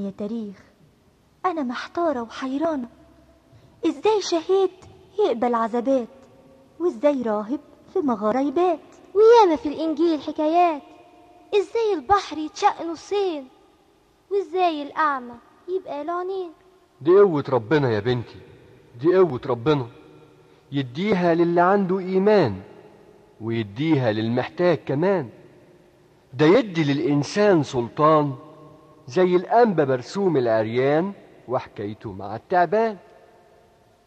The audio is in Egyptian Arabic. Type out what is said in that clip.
يا تاريخ أنا محتارة وحيرانة إزاي شهيد يقبل عذابات وإزاي راهب في مغارة يبات وياما في الإنجيل حكايات إزاي البحر يتشق نصين وإزاي الأعمى يبقى له عينين دي قوة ربنا يا بنتي دي قوة ربنا يديها للي عنده إيمان ويديها للمحتاج كمان ده يدي للإنسان سلطان زي الأنبا برسوم العريان وحكايته مع التعبان